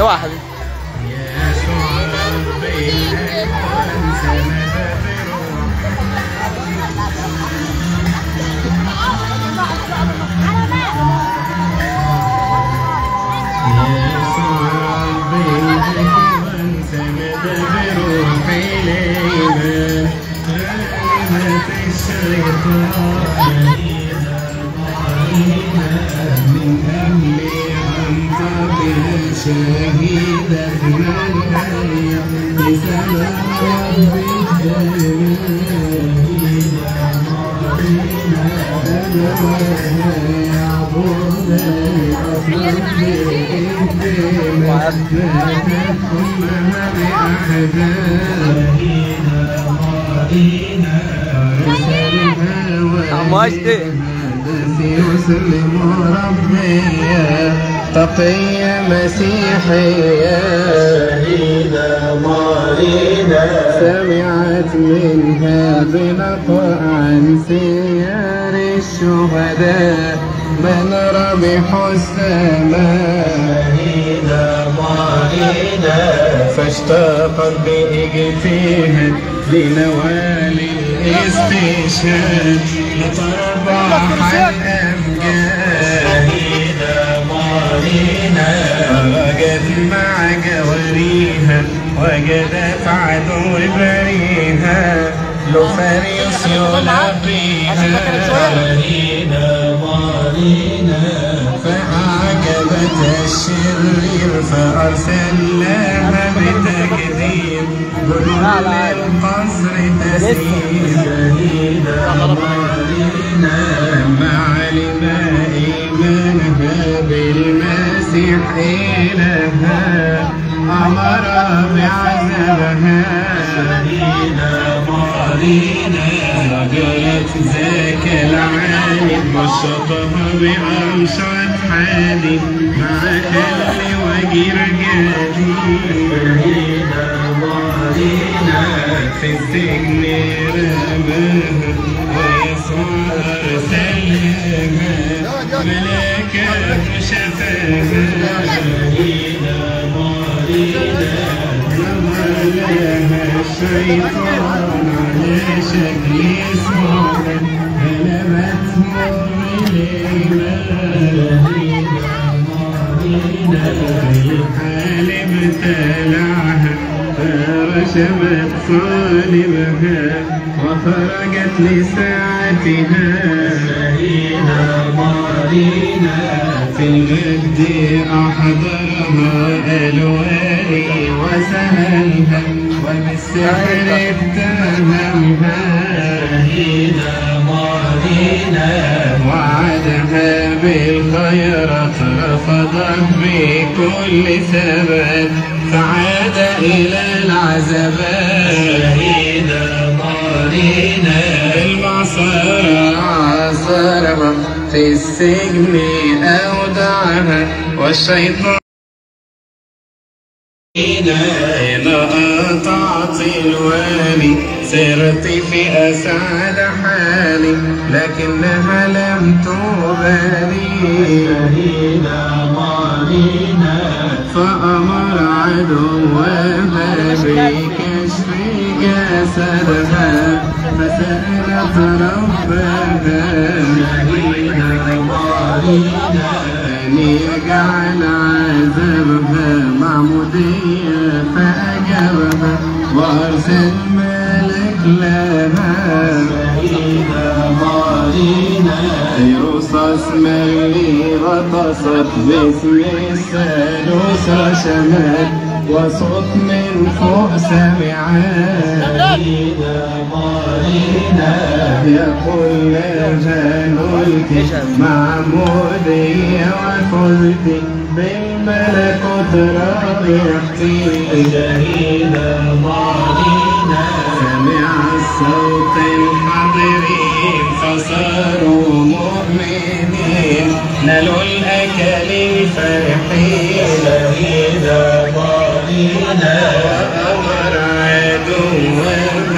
اوعى يا حبيبي يا شعب الأكوان سند بروح يا شعب الأكوان سند بروح الإيمان غلبت الشيطان من أهل أنت شهيدا من بسلام ربك عماش دي يسلم ربي تقي مسيحية شهيدة مارينا سمعت منها بنقع عن سيار الشهداء من ربحوا السماء شهيدة مارينا فاشتاقت بإجتهاد لنوال الاستشهاد لتربح الأمجاد شهيدة مارينا وجدت مع جواريها وجدت عدو بريها لوفاريوس يلبيها شهيدة مارينا فأعجبت الشرير فأرسل لها بتكذيب جنود للقصر تسيب شهيدة مارينا مع علم إيمانها بالمسيح إلها أمر بعذابها شهيدة مارينا جلت ذاك العالم وشطها بأمشط حالي مع كل وجير جديد شهيدة مارينا في السجن رماها ويسوع أرسلها ملاكا شفاها شهيدة مارينا ظهر لها الشيطان على شكل صورة غلبت مؤمنين الحالم تلعها فرشمت صالبها وخرجت لساعتها شهيدة مارينا في المجد أحضرها ألواني وسهلها وبالسحر اتهمها شهيدة مارينا وعدها بالخيرات رفضت بكل ثبات فعاد إلى العذبات شهيدة مارينا المعصرة عصرها في السجن أودعها والشيطان حين قطعت الوالي سرت في أسعد حالي لكنها لم تبالي شهيدة مارينا فأمر عدوها بكشف جسدها فسألت ربها شهيدة مارينا أن يجعل عذابها معمودية فأجابها وأرسل ملك لها شهيدة مارينا رصاص ملي غطست باسم الثالوث رشمت وصوت من فوق سمعت شهيدة مارينا يقول لها نلك معمودية وفزت بالملكوت رابحتي شهيدة مارينا سمع الصوت الحاضرين فصاروا مؤمنين نالوا الأكل فرحين شهيدة مارينا وأمر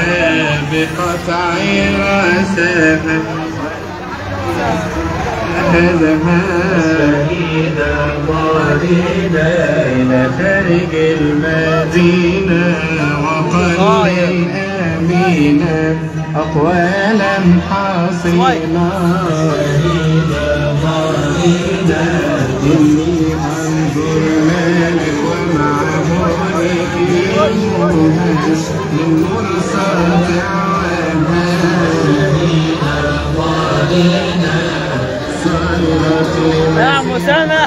عدوها بقطع رأسها أخذها شهيدا ضارنا إلى خارج المدينة وقال الآمين أقوالا حصينا شهيدا ضارنا إني أنظر مالك ومعه رجلها من مرصد يا عم اسامه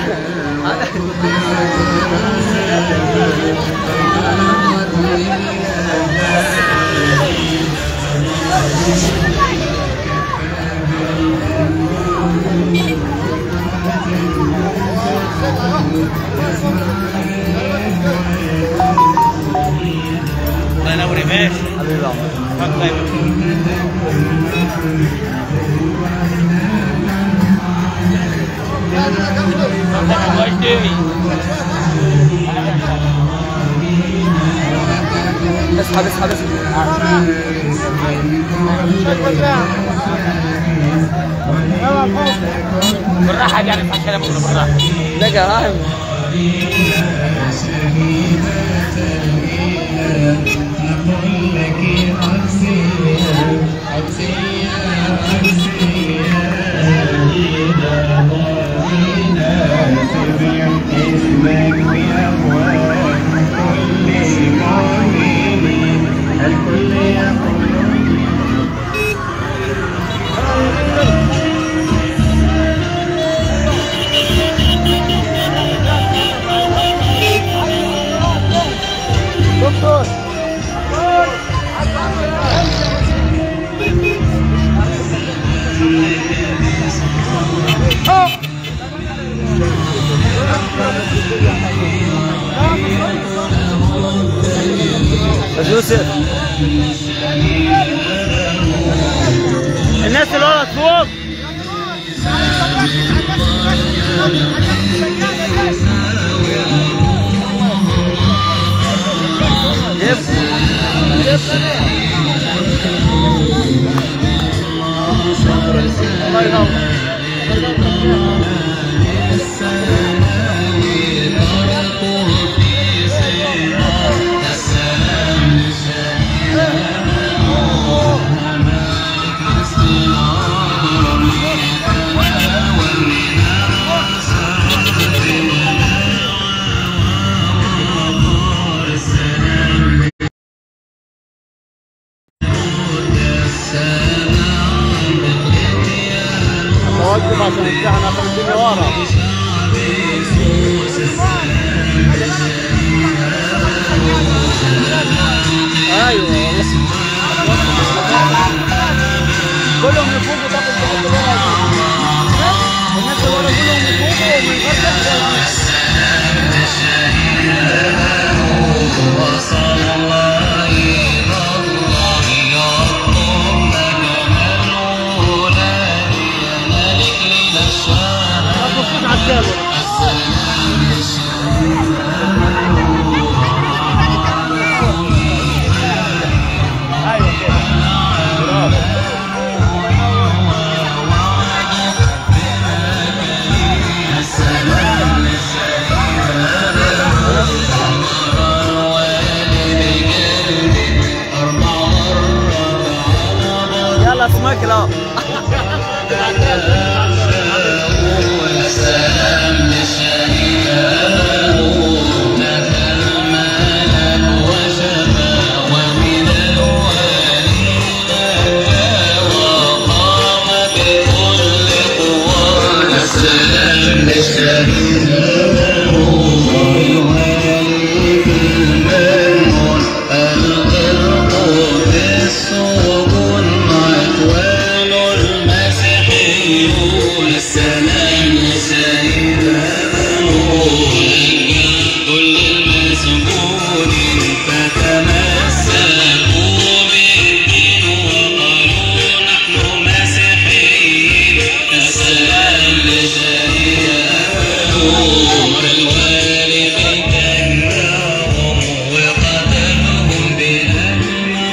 الله ينور يا باشا حبيبي عمر اسحب اسحب اسحب بالراحه يعني ما كلام بالراحه لقى راهم الكل يقول دكتور بس يوسف الناس اللي ورا فوق جيب الله ينور توقف عشان امتحن اخر الدنيا ورا ايوه كلهم يفوقوا تاخد تحط ورا الناس اللي ورا كلهم يفوقوا ومن غير تحت ما تبصوش على الجبل ايوه كده برافو يلا اسمك لا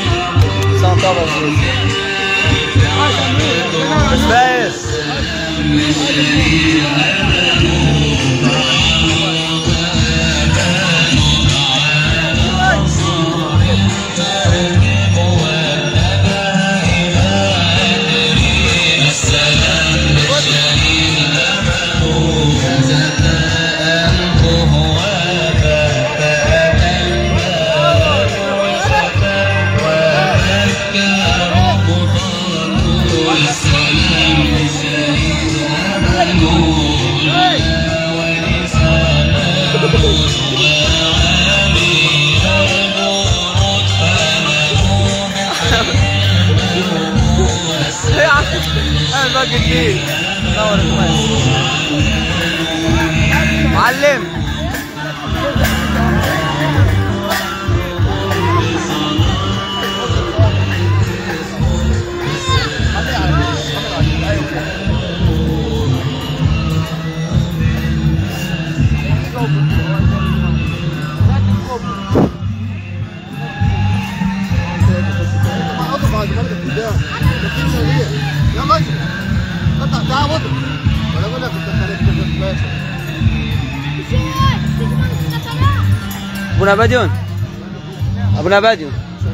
سلام طبعا بس بس ايه يا عم انا باقي جديد نور كويس معلم ما اضرب بعد مرة قدام لكن هي يا مجد قطع تعال اضرب ولا اقول لك انت خليك تبقى ابو نباديون ابو نباديون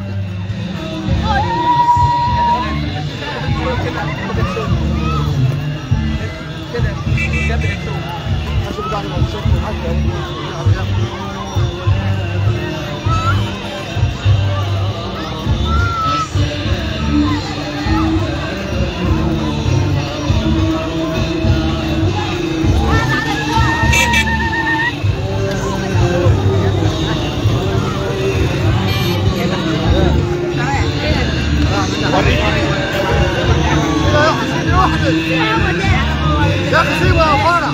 يا اخي سيبها يا فرع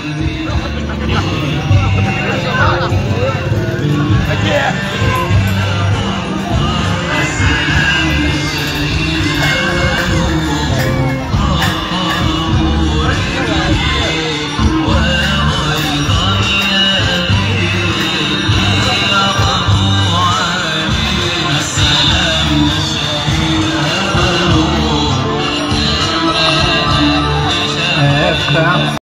افتح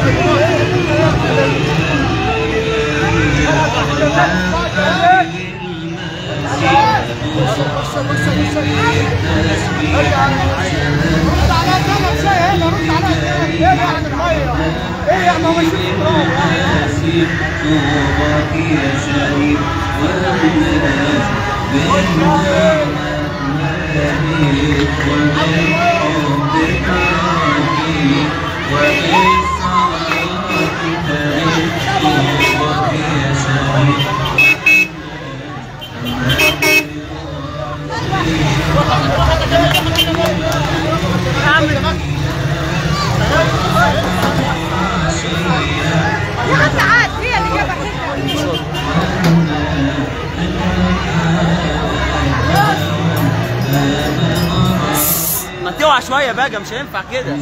ايه يا عم هو ماشي في التراب يعني. طوبك يا شهيد والناس بالنعمة مالك وبالحب راضي وبالصلاة تعيش طوبك يا شهيد يا عم تعال هي اللي جابك انت ما توعى شويه بقى مش هينفع كده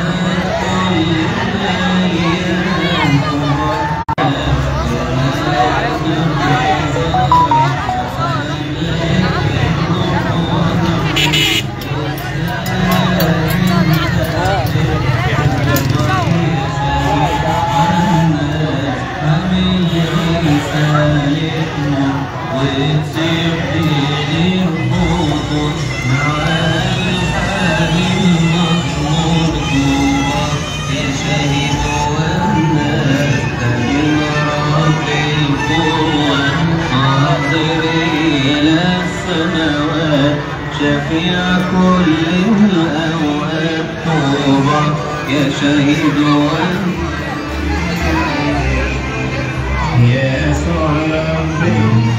شفيع كل الأوقات طوبى يا شهيد وأنت يا يسوع ربي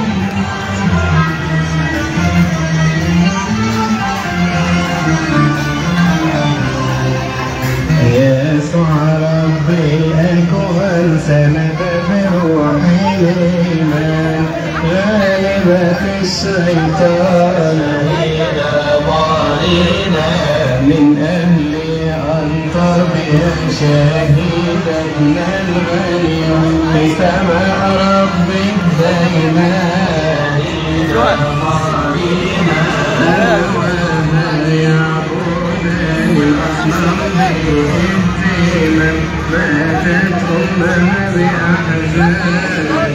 يا يسوع ربي الأكوان سند بروح الإيمان غالبة الشيطان إلى بارنا من أهل أنطب يا شهيدا الغني في سماء ربي دايما إلى بارنا وما يعبدان الأصنام بالإهتمام ماتت أمنا بأحزان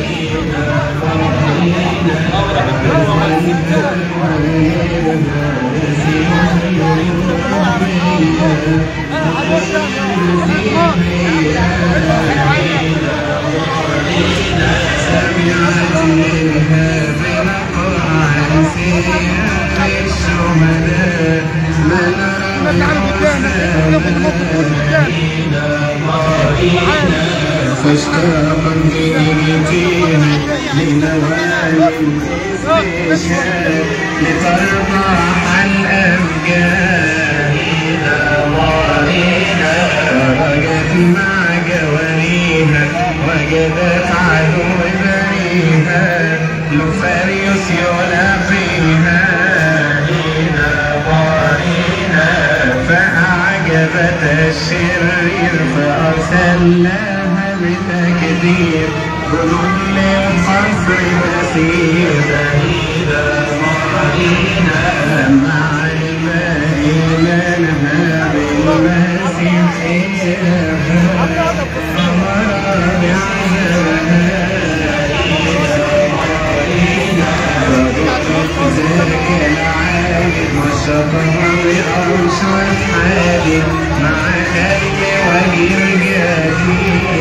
فاشتاق بنيتين لنوال استشهاد لتربح الأفكار إذا ضارينا وجت مع جواريها وجدت عدو بريها لوفاريوس يلاقيها إذا ضارينا فأعجبت الشرير فأرسل لها بتكذيب جنود للقصر تسير إذا ضارينا مع إيمانها بالمسيح إلها أمر بعذابها ذاك العالم والشطر بأوسط حالي مع خلق وجرجاتي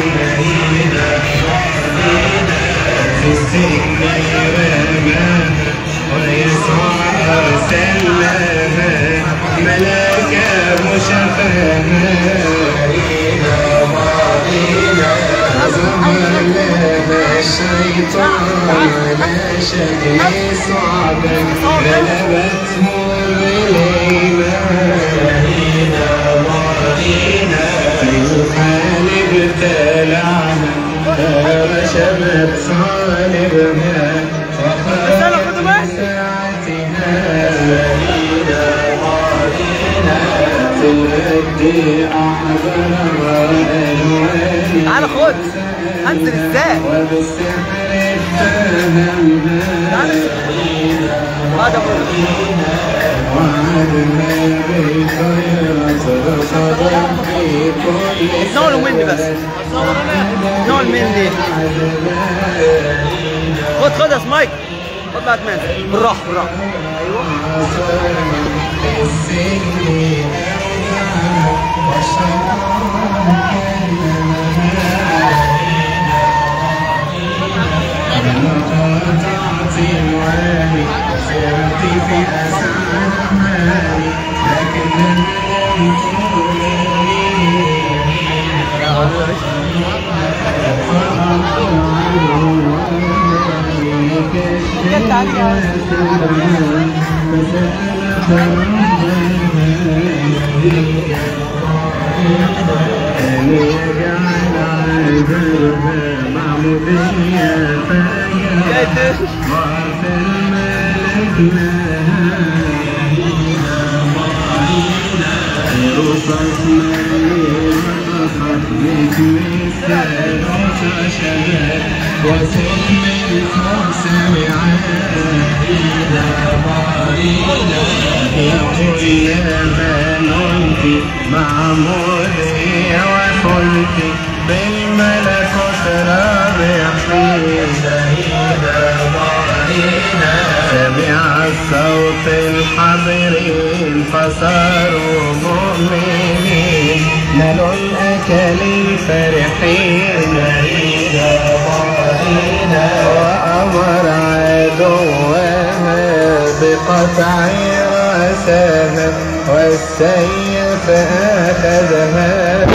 في السجن يراما ويسوع أرسل لها ملاكا مشفاها ظهر لها الشيطان على شكل صعب غلبته بالإيمان في الحال ابتلعها رشبت صالبها فخرت ساعتها في الرد أحضر وألوان تعال خد هنزل ازاي وبالسحر اتهمها هذا وعدنا بالخيرات رصدا في كل نقول مني بس نقول مني خد خد يا سمايك خد بعد مني بالراحه بالراحه جت عليها جت معمودي وفلتي بالملكوت رابحين سمع الصوت الحاضرين فصاروا مؤمنين نالوا الأكل فرحين وأمر عدوها بقطع رأسها والسيف أخذها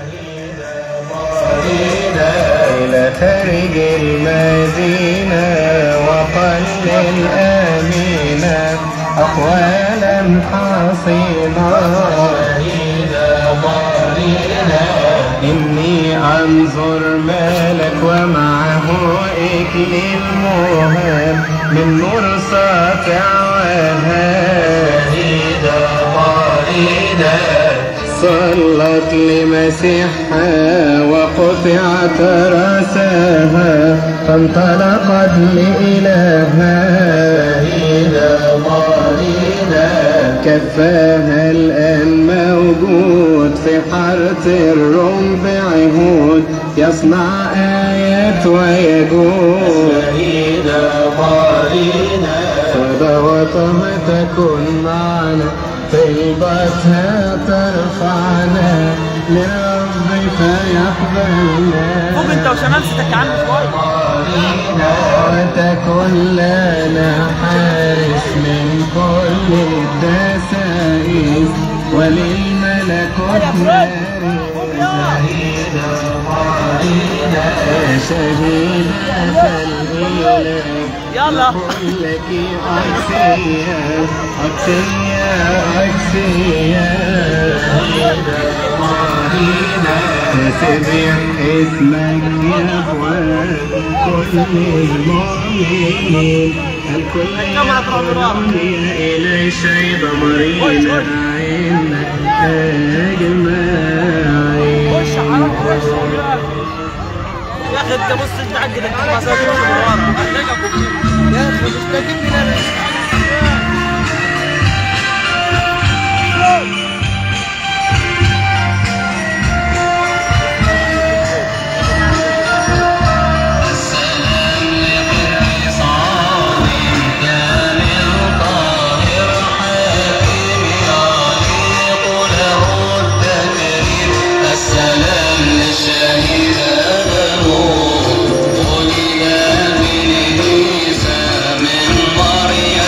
إلى خارج المدينة وقتل الأمينة أقوالا حصينة إني أنظر مالك ومعه إكليل مهم من نور ساطع وهاب صلت لمسيحها وقطعت رأسها فانطلقت لإلهها كفاها الآن موجود في حارة الروم بعهود يصنع آيات ويجود صدواتها تكن معنا طيبتها ترفعنا لرب فيقبلنا قوم انت وشمامستك يا عم شويه وتكن لنا حارس من كل الدسائس وللملكوت شهيدة الإله يلا لك أكسية أكسية أكسية تسبح اسمك يا أخوان كل المؤمنين الكل يقولون إلى شيء ضمرين عينك أجمعين خش على خش يا اخي انت بص انت عندك المساجين من ورا يا اخي مش تجيب لنا السلام للشهيد آدم ولد من عيسى من مريم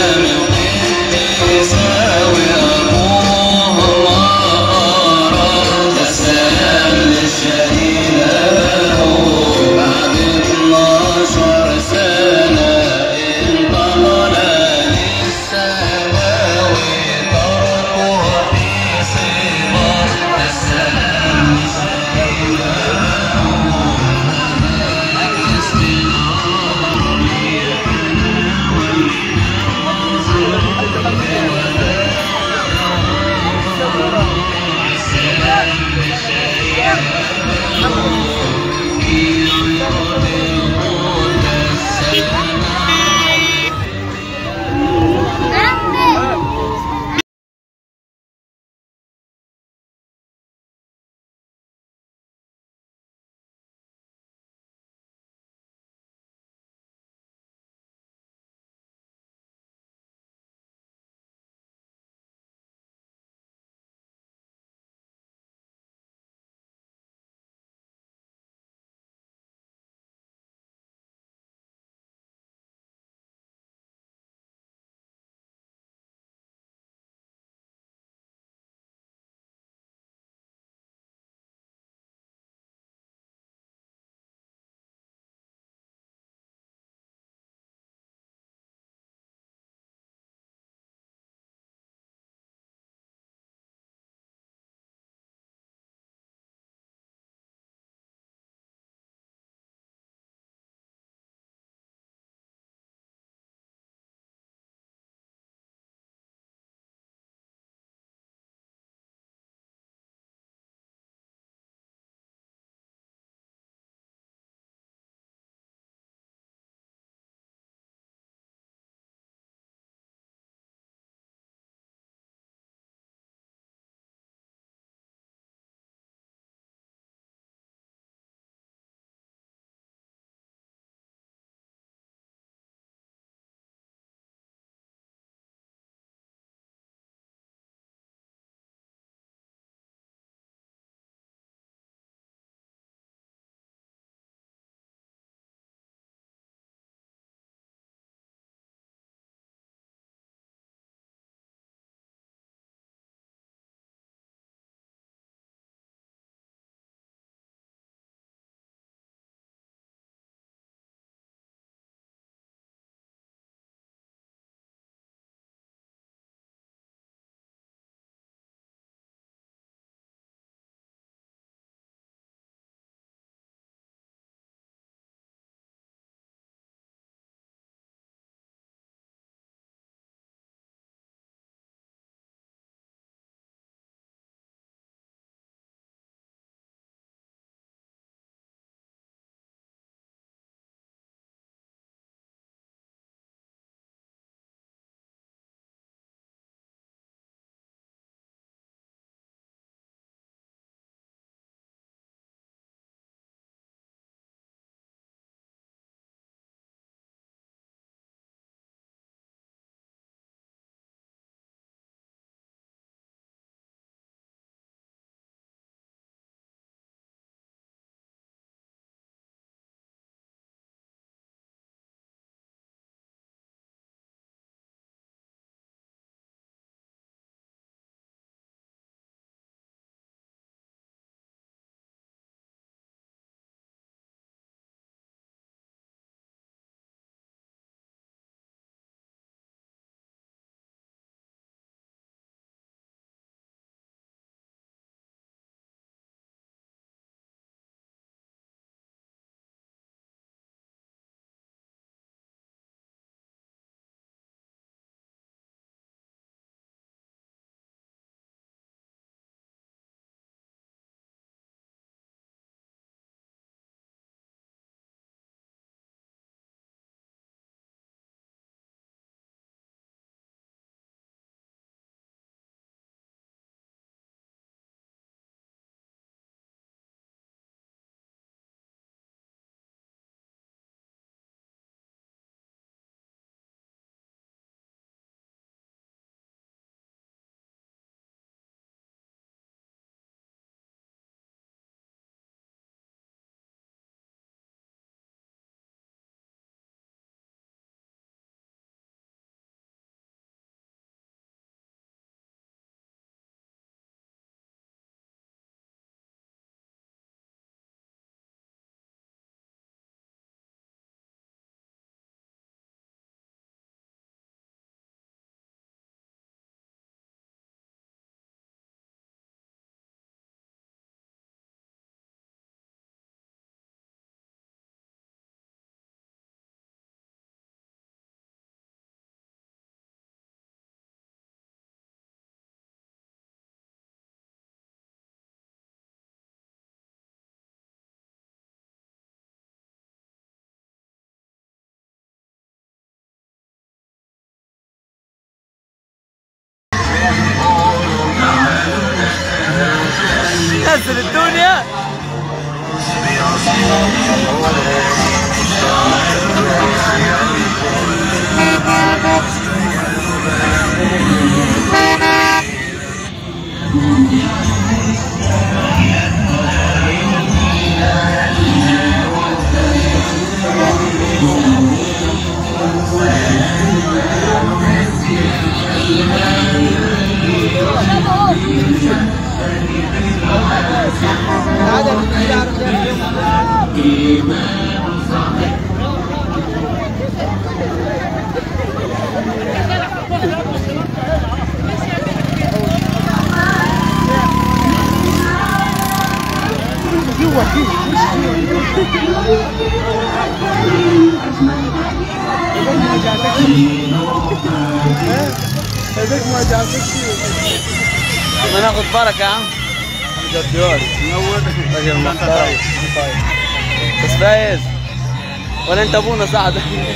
ما ناخذ بركه يا عم جدول راجل محترم بس فايز ولا انت ابونا سعد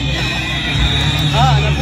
اه انا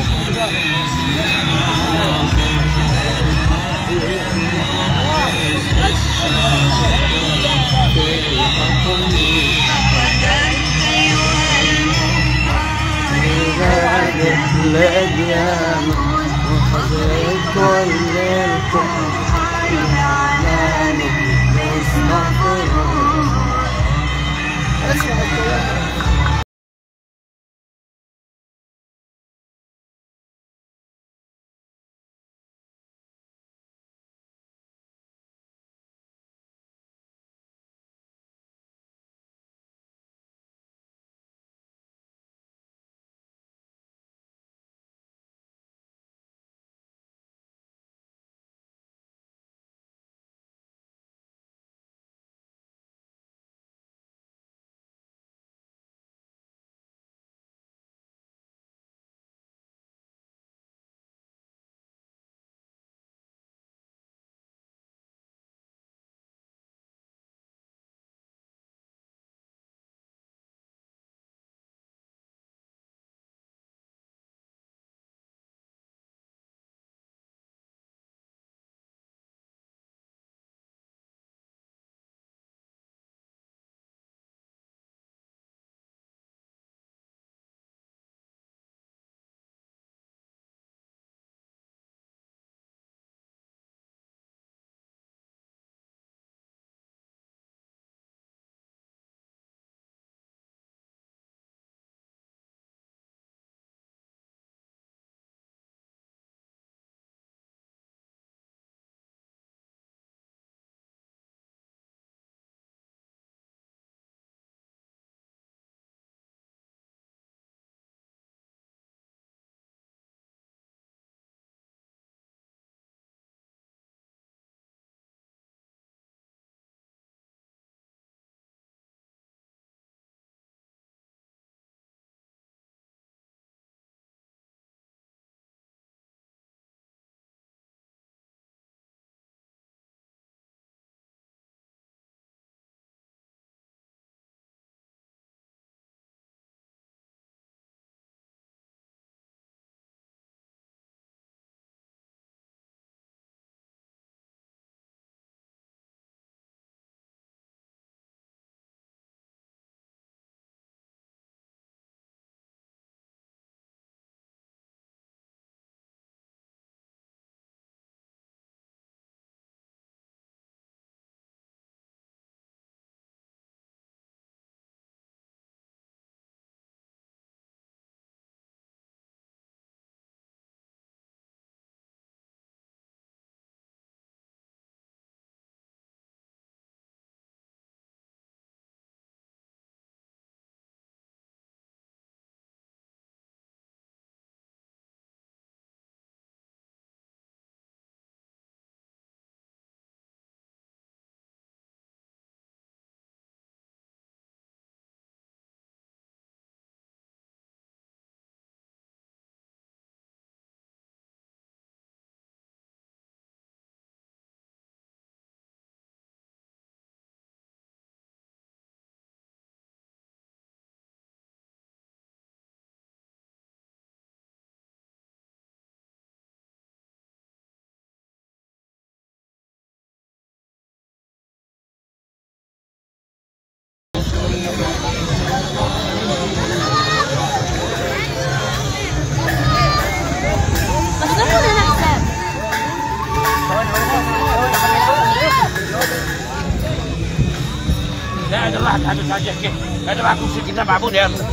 بس ناخد هنا حساب لا هذا الله تحدث عن جهك هذا معكم في كتاب عبون يا أخي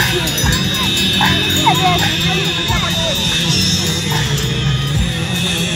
Yeah.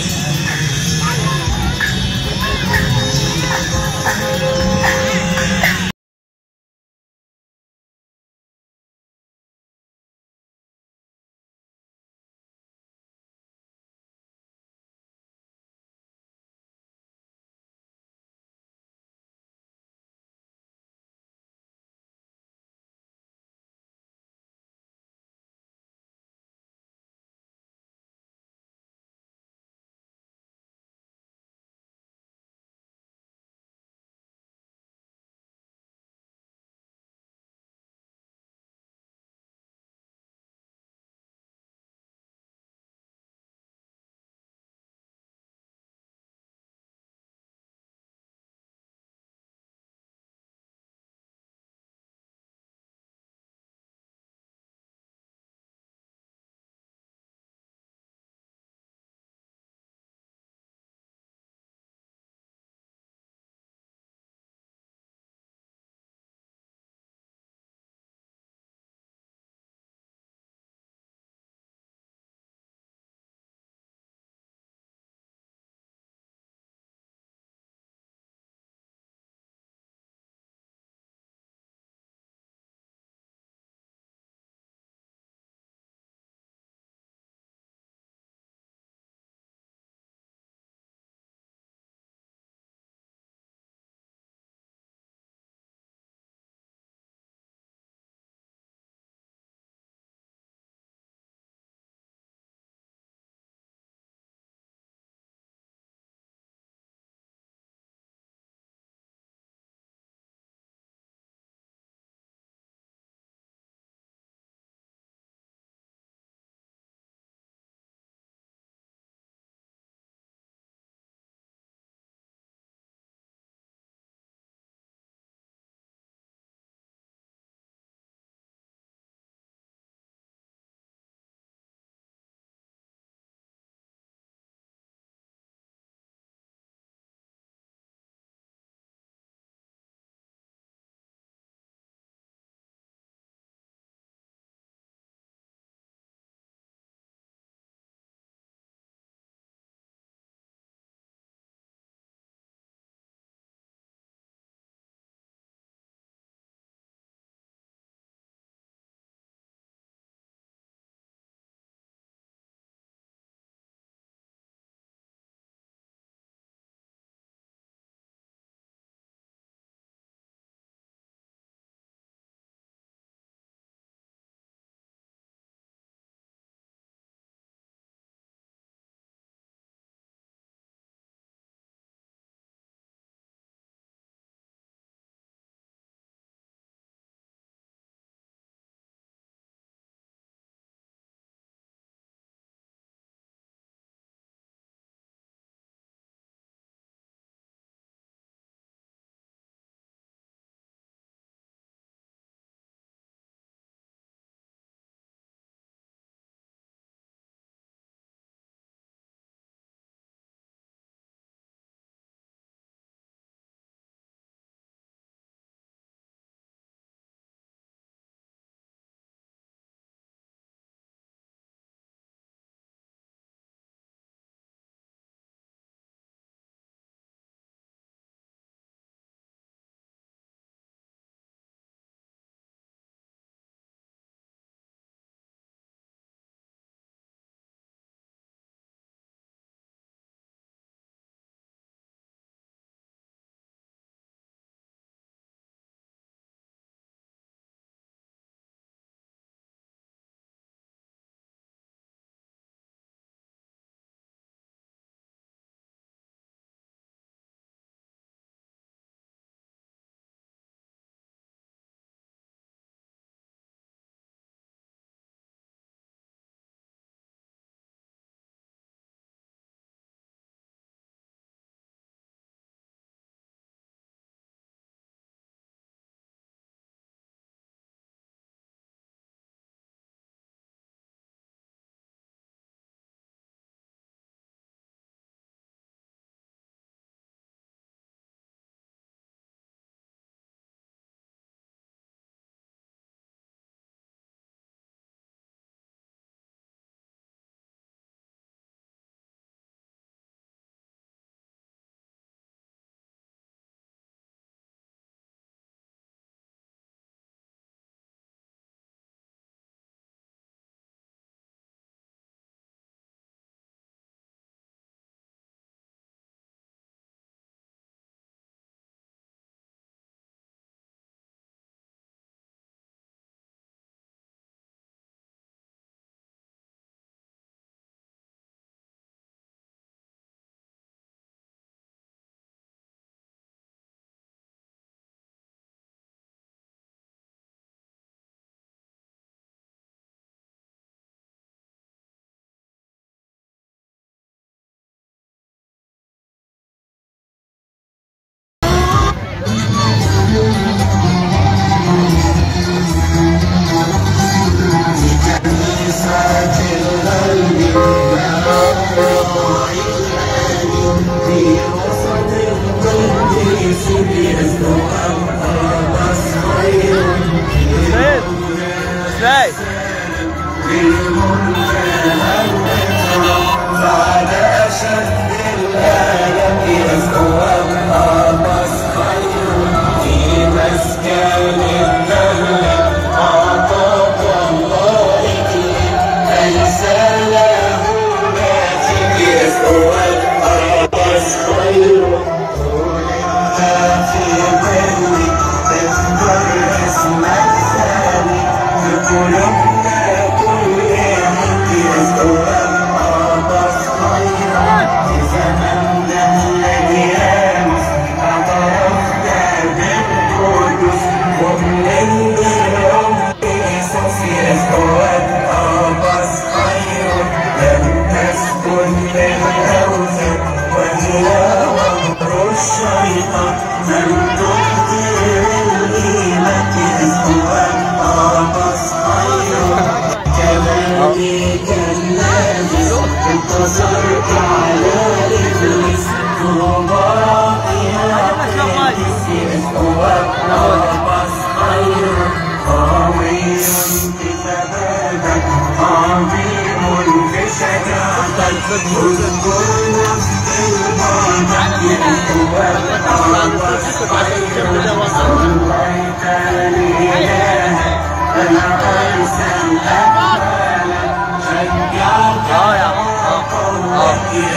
اه يا اه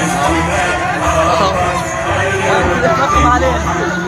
اه رقم عليه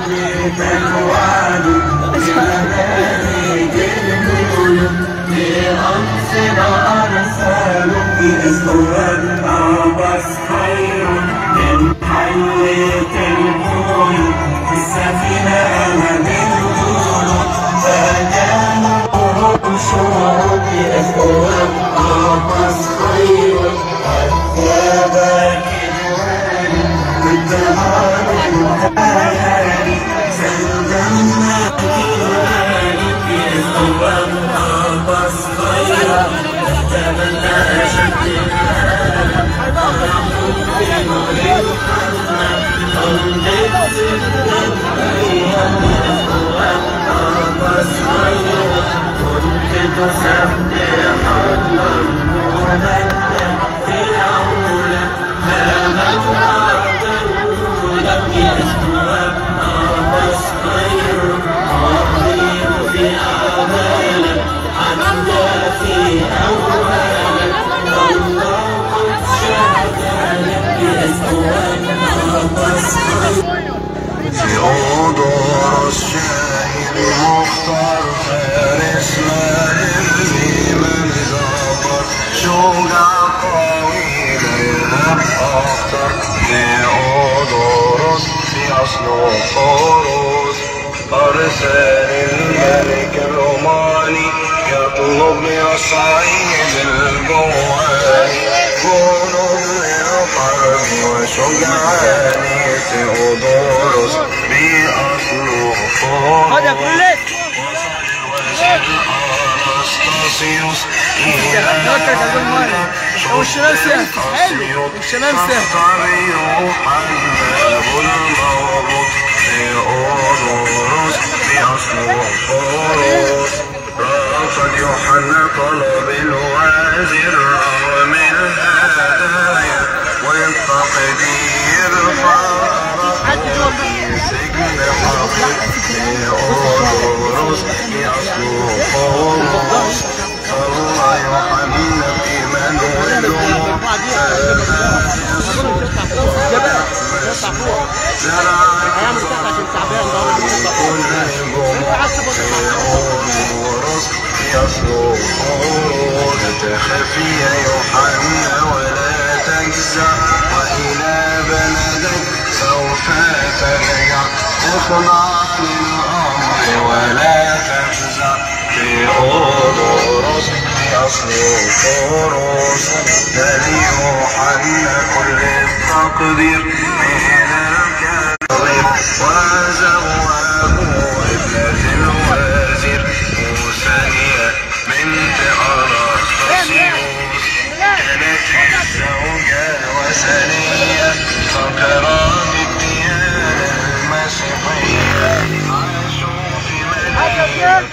ثيودور الشاهد مختار فارس مهري من جبر شجاع قوي ليلة أخطر ثيودوروس في أصله فروس أرسل الملك الروماني يطلب يصعيد الجواني جنود للحرب وشجعان ثيودوروس بأصله فروس خد يا كليت أناستاسيوس فكرك اقول مالي هو الشمال سهل حلو الشمال سهل رافض يوحنا طلب الوزير ومن الهدايا والتقدير فرق في سجن حقيق لأوروس يصلو قوس صلى يوحنا في منوله تخفي يا يوحنا ولا تجزع وإلى بلدك سوف ترجع اخضع للأمر ولا تفزع في أوروس أصل فروس بل يوحنا كل التقدير من الكبير وزواه ابنة الوزير موسانية بنت أرسطاسيوس كانت الزوجة وثنية فقرا بالديانة المسيحية عاشوا في مدينة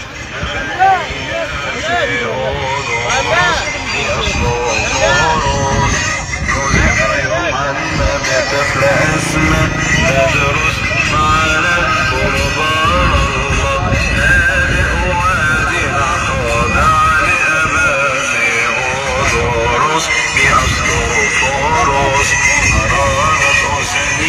طفل اسمه تدرس معنا قربان الله هادئ وادي خاضع لأبا في أوزورس بأصل فورس أرادت أسن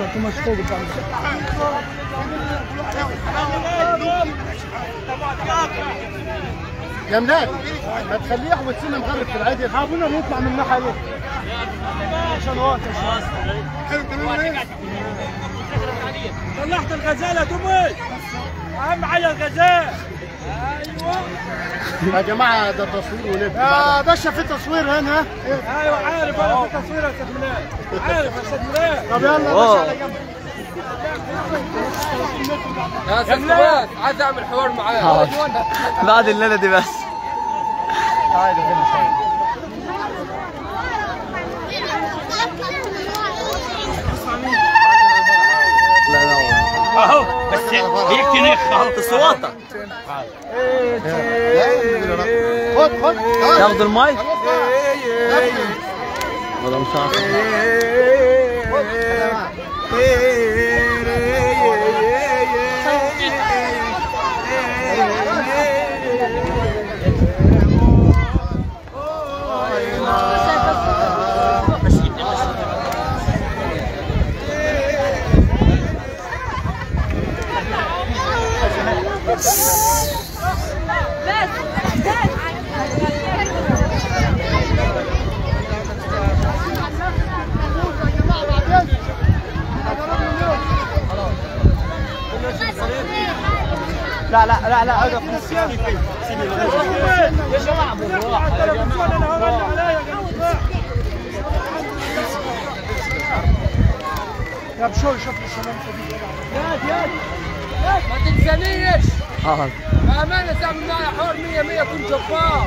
يلا انتوا مش فوق بقى يا مناد ما تخليه احمد سينا مغرب في العادي ابونا بيطلع من الناحيه دي عشان وقت طلعت الغزاله دبي اهم حاجه الغزال ايوه يا جماعه ده تصوير ونبي يا باشا في تصوير هنا ايوه عارف انا في تصوير يا استاذ ميلاد عارف يا استاذ ميلاد طب يلا يا باشا على جنب يا استاذ فؤاد عايز اعمل حوار معاه بعد الليله دي بس لا لا اهو بس هيك تنخ الصواطه خد خد ياخدوا الماي ولا مش عارف لا لا لا لا اقف يا جماعه بالراحه يا جماعه انا هولي عليا يا جماعه يا بشوي شوف لي السلام ياد ياد ما تنسانيش اه بامانه تعمل معي حوار 100 100 كنت جبار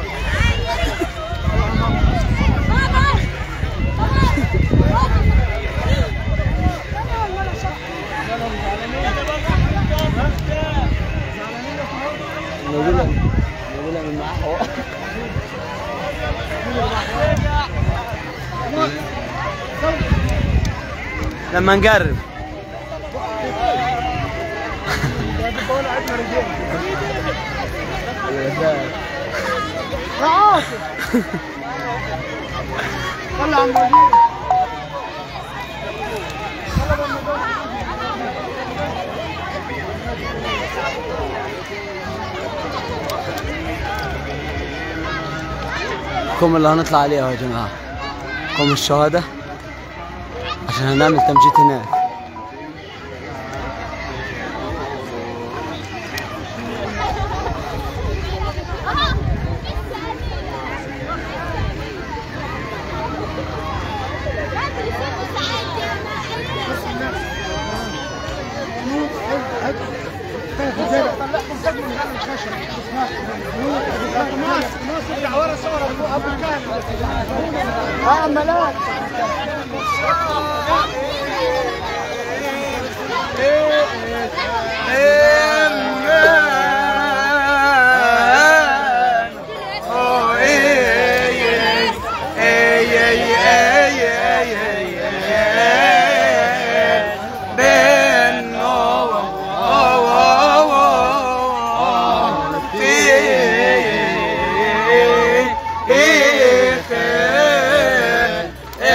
نقولها نقولها من معاه لما نقرب طلع عم وليد كم اللي هنطلع عليها يا جماعة كم الشهادة عشان هنعمل تمجيد هناك اه ملاك إيه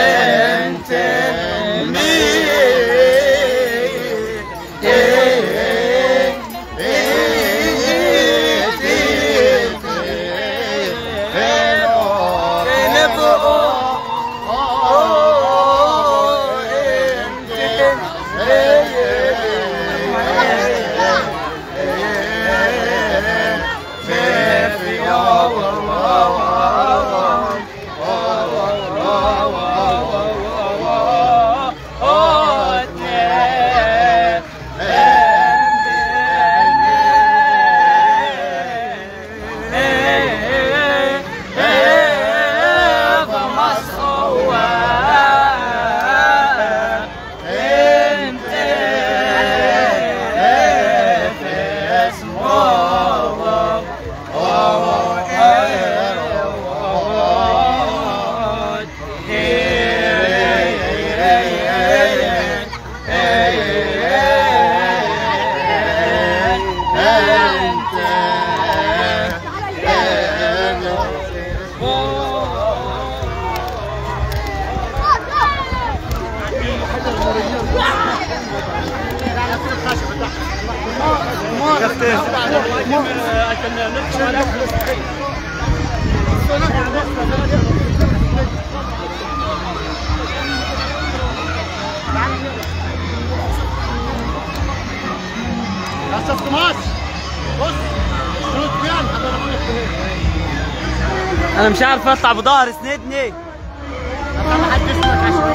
يا استاذ توماس بص الشروط فين هذا اقول لك فين انا مش عارف اطلع بظهري اسندني انا حد اسمك عشان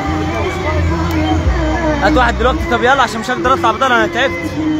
هات واحد دلوقتي طب يلا عشان مش هقدر اطلع بظهري انا تعبت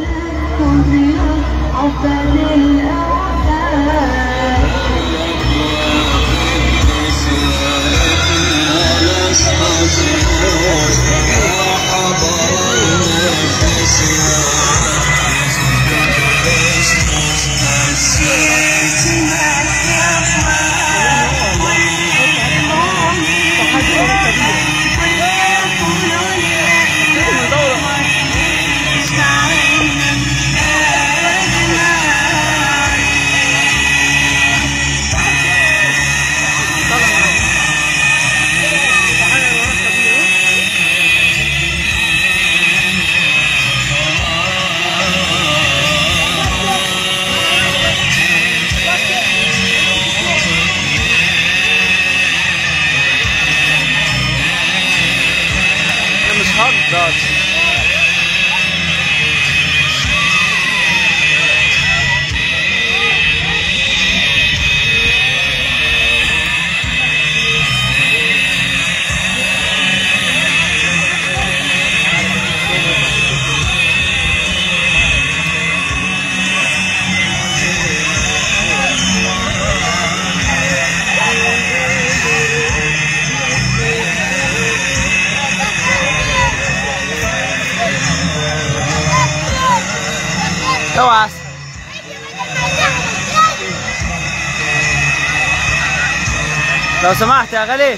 انا مش هقدر اوعى لو سمحت يا غالي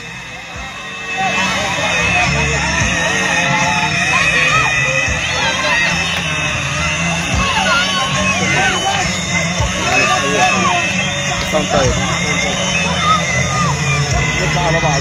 طيب نطلع على بعض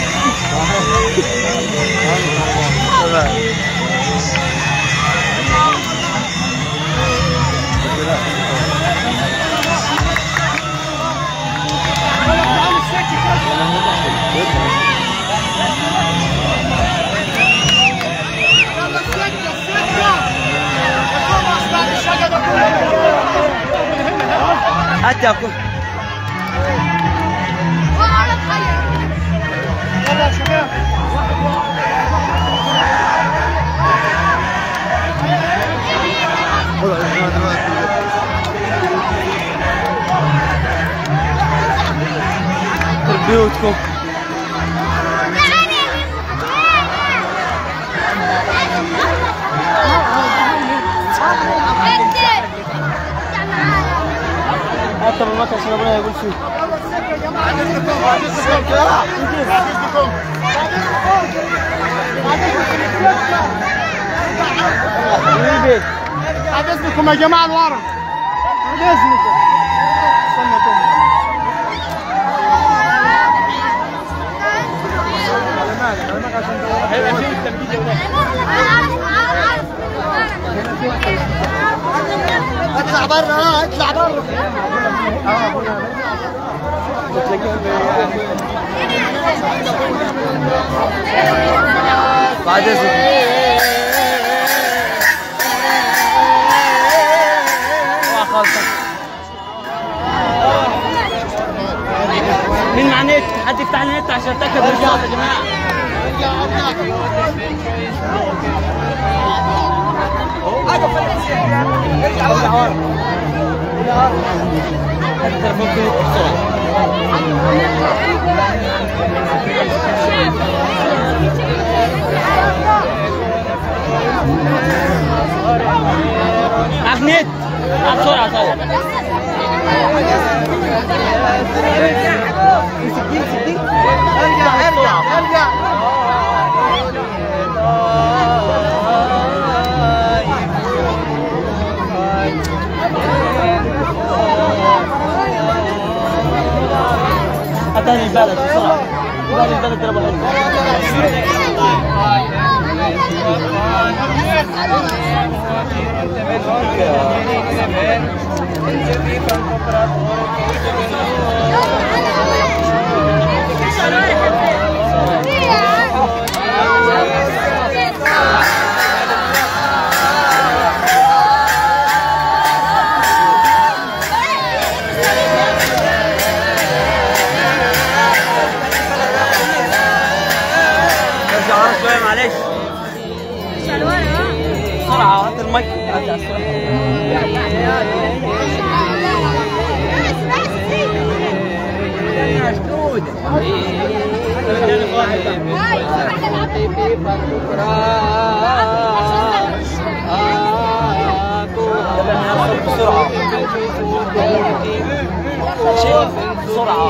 يلا السكه السكه يا توماس بعد الشقه ده كله هات يا اخوي يلا يا شباب بيوتكم حتى بالمكة عشان ابويا يقول فيه بعد اذنكم بعد اذنكم بعد اذنكم حبيبي بعد اذنكم يا جماعه لورا بعد اذنكم استنى توماس اطلع برا اه اطلع برا بعد اذنك اوعى خالص مين مع نت؟ حد يفتح لي نت عشان اتاكد من الصوت يا جماعه ارجع ورا التليفون فيه نت بسرعه معاك نت معاك بسرعه طيب ارجع ارجع ارجع هاتها لي البلد بسرعه هاتها لي البلد اللي بحبه ارجع ورا شويه معلش بسرعه هات المايك ارجع بسرعه بسرعه شيء بسرعه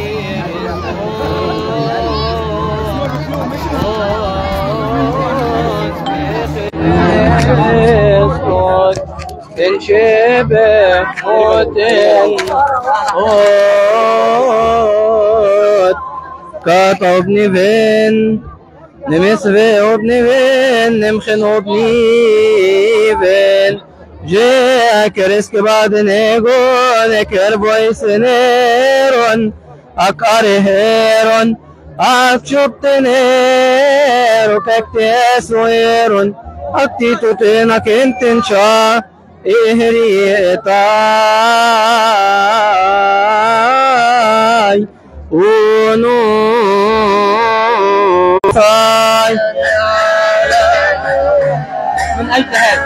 اسكت تنشبه وتنقود كاتبني فين نمسفي وبني فين نمخن وبني فين جاك ريسك بعد نيجون كربوي سنيرون أكاري هيرون أكشبت نيرو كاكتيس ويرون أكتي توتينا كنتن شا إهري تاي ونو تاي من أي تهاب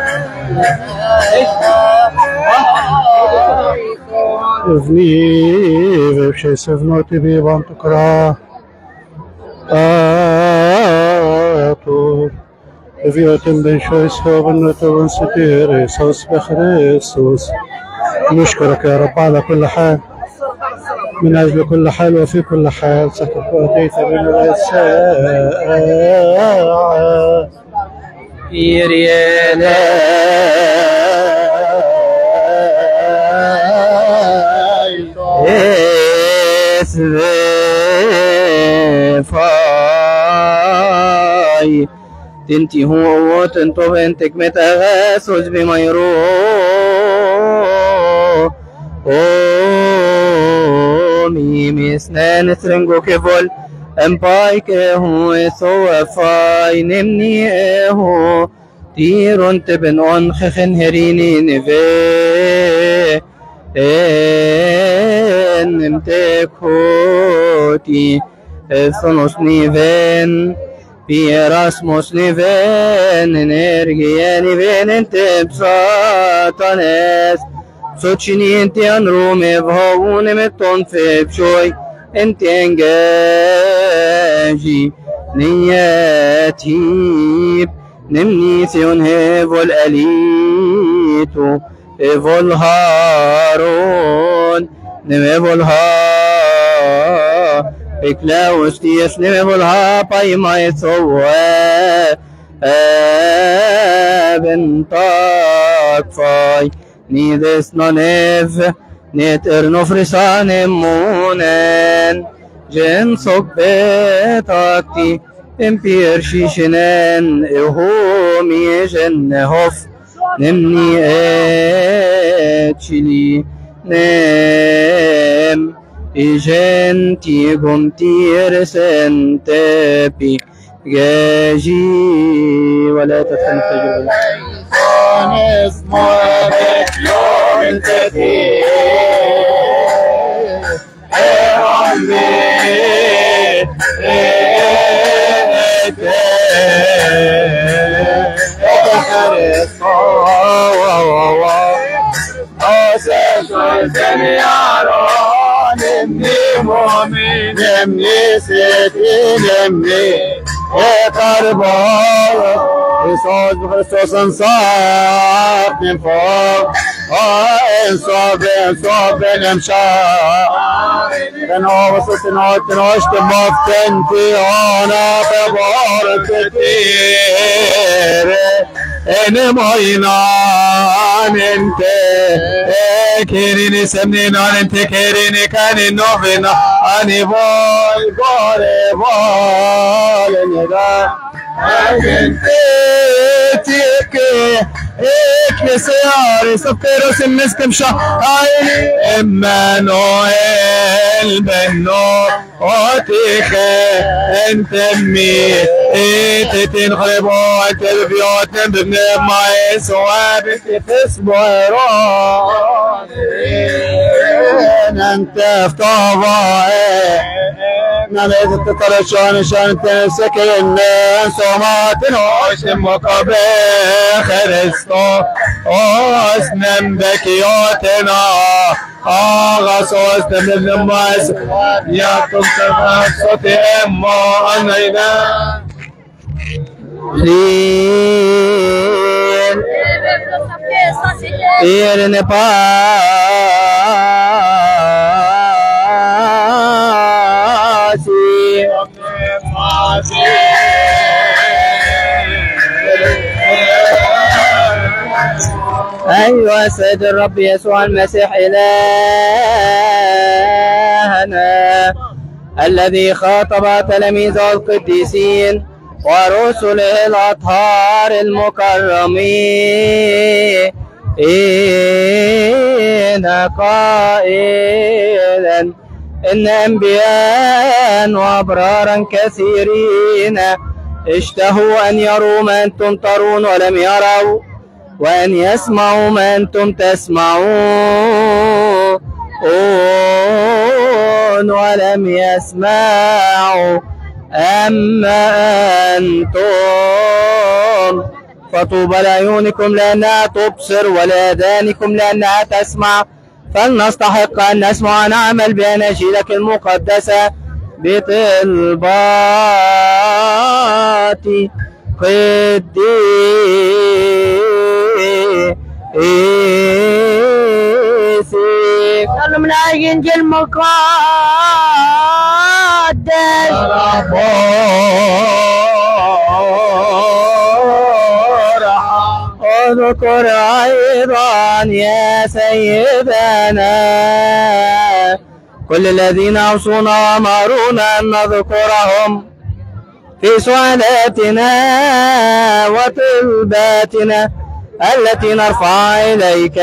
Vnive vše se v noti bývám to krá. A to فيتم بن شويس وبنة ونستير صوص بخريسوس نشكرك يا رب على كل حال من أجل كل حال وفي كل حال سكت وأتيت من الساعة إيريانا فاي تنتي هو وتنتو بنتك متغاسوس بميرو أومي مسنان سرنجو كفول امباي كهو سو فاي نمني اهو تيرون تبن اون خخن هريني نفي ان نمتك هوتي ثنوس نيفين بيراسموس نيفين انرجيا نيفين انت بساطنس سوتشيني انت انرومي بهون متون في بشوي انت انجاجي نياتيب نمني ثيون هيفول اليتو هيفول هارون نم هيفول ها بكلاوس تيس نم هيفول ها باي ما يتسوى بنتاك فاي نيدس نونيف نتر نفرسان مونن جن صبتاكتي امبير شيشنن اهومي جنهوف نمني اتشلي نم إجنتي قمتي رسنتبي جاجي ولا تدخل التجربة اسمك يوم كثير نمني ستي نمني قربان يسوع بخريستوس انصاف من فوق انصاف انصاف انمشاء تنو وسط نوت نوش تمفتنتي انا ببارك كتير ان ماينان انت كيريني سمني نان انت كيريني كان نوفينا اني بول بول بول ندا لسياري سكر سمسك مشعيني إمانويل بنو وتيخي انت امي ايت تنخربوا انت البيوت نبني ما يسوى بنتي في انت في طبعي نميت تطلع شان شان تنسك الناس وما تنوش اسمك بخرستو اسنم بكيوتنا اغاس واسنم للنماس يا تنتظر صوتي اما انينا Ir ne pasi أيها سيد الرب يسوع المسيح إلهنا الذي خاطب تلاميذه القديسين ورسله الأطهار المكرمين قائلا إن أنبياء وأبرارا كثيرين اشتهوا أن يروا ما أنتم ترون ولم يروا وأن يسمعوا ما أنتم تسمعون ولم يسمعوا أما أنتم فطوبى لعيونكم لأنها تبصر ولآذانكم لأنها تسمع فلنستحق أن نسمع ونعمل بأناشيدك المقدسة بطلبات قديسك صلوا من الإنجيل المقدس اذكر أيضا يا سيدنا كل الذين أوصونا وأمرونا أن نذكرهم في سؤالاتنا وطلباتنا التي نرفع إليك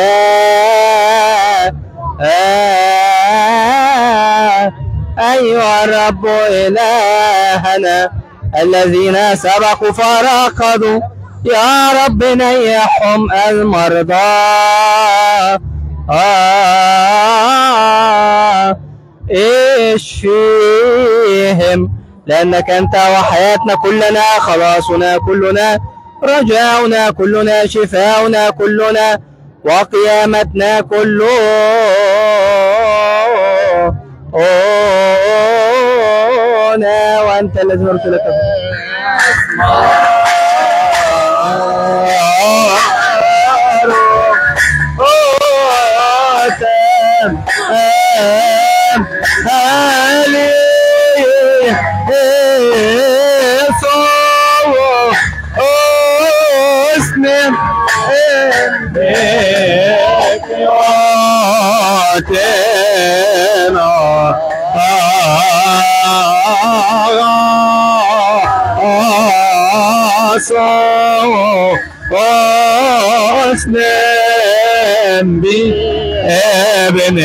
آه أيها الرب إلهنا الذين سبقوا فرقدوا يا رب نيحهم المرضى آه اشفيهم لأنك أنت وحياتنا كلنا خلاصنا كلنا رجاؤنا كلنا شفاؤنا كلنا وقيامتنا كلنا وأنت الذي مرت لك واسلم بي ابن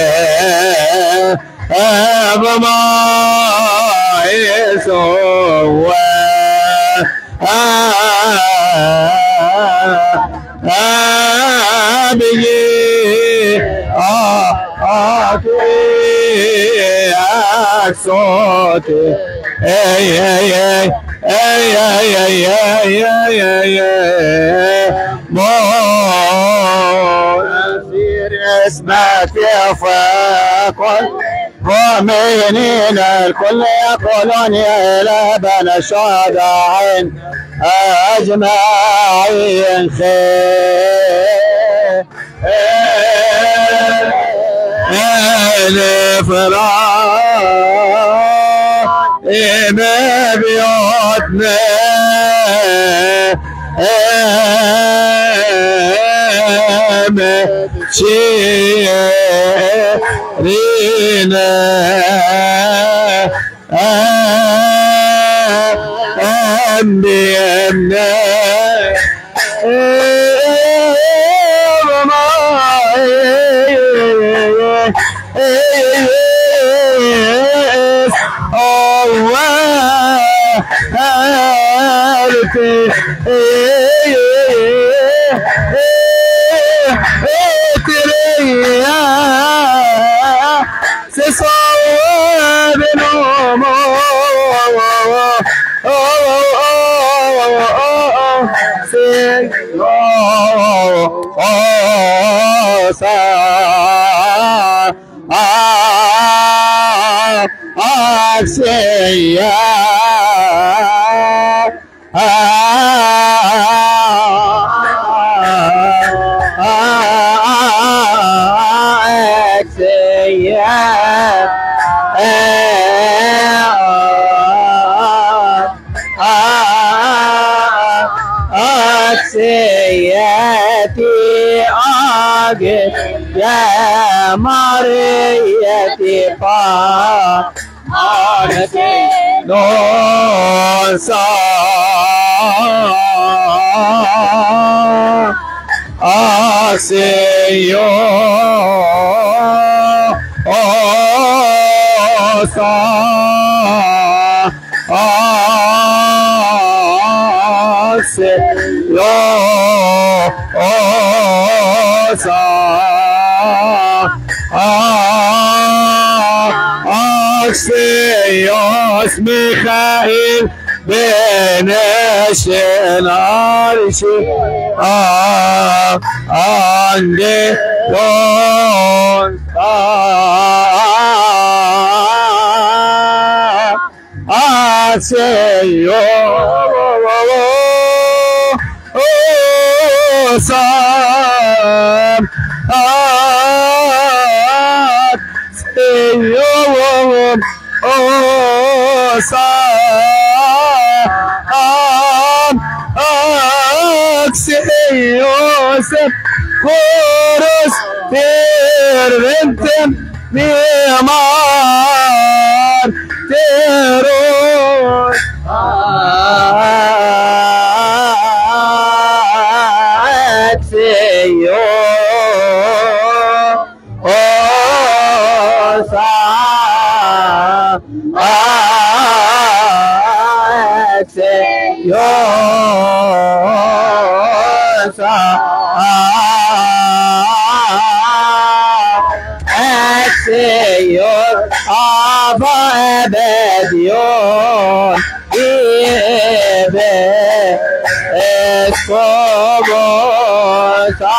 ابا ما يسوى أبي أكي صوتي أي أي أي أي أي أي أي أي أي مو أسير اسمك يا فاقل مؤمنين الكل يقولون يا إله بنا شهداء أجمعين خير الفراق ما بيوتنا شيرنا أنبياء سياتي أجد يا مريتي فارتي نوسا أسيو أسا أكسيوس ميخائيل بين الشنارش آه عندي دون Sam Yosef Horus Terventem Mimar Terus Señor, Abba Ebedion, Ibe, Escobosa,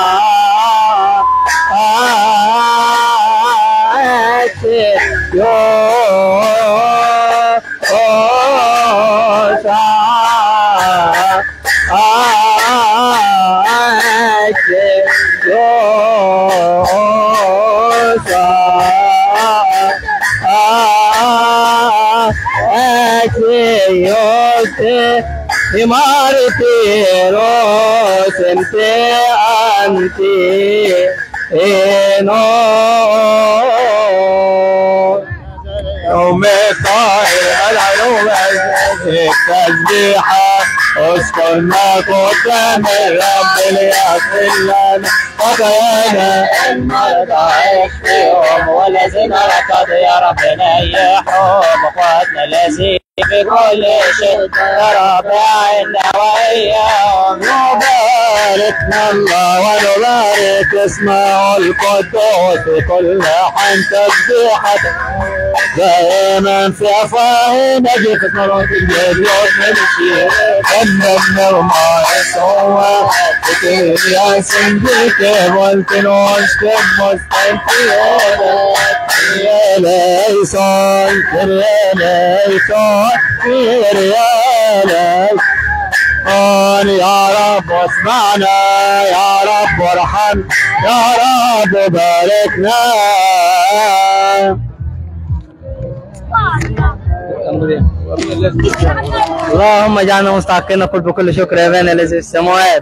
Imarti rosente anti eno يوم طاير العلوم التسبيحة اسكننا قدام الرب ليغفر لنا خطايانا المرضى يشفيهم والذين ركضوا يا رب نيحهم اخواتنا الذين في كل شيء يا رب عنا واياهم نباركنا الله ونبارك اسمه القدوس في كل حين تسبيحته دائما في افواهنا جفت مرات الجريوت من الشيء فنبنا وما يسوى كتير يا سندك والكنوش كم مستنفيون يا ليسون يا ليسون يا ليسون يا رب اسمعنا يا رب ارحم يا رب باركنا اللهم اجعلنا مستحقين نقول بكل شكر يا بنا الذي في السماوات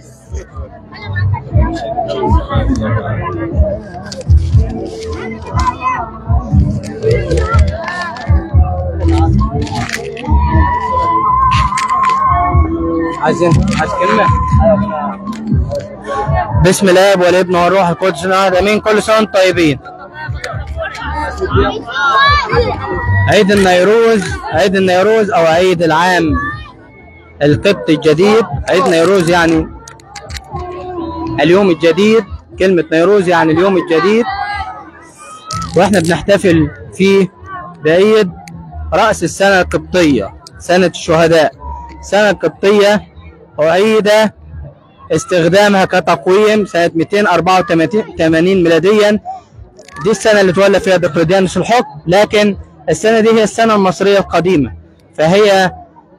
عايزين عايز كلمة بسم الله والابن والروح القدس نهار امين كل سنة وانتم طيبين عيد النيروز عيد النيروز او عيد العام القبطي الجديد عيد نيروز يعني اليوم الجديد كلمة نيروز يعني اليوم الجديد واحنا بنحتفل فيه بعيد رأس السنة القبطية سنة الشهداء السنة القبطية أعيد استخدامها كتقويم سنة 284 ميلاديا دي السنة اللي تولى فيها دقلديانوس الحكم لكن السنة دي هي السنة المصرية القديمة فهي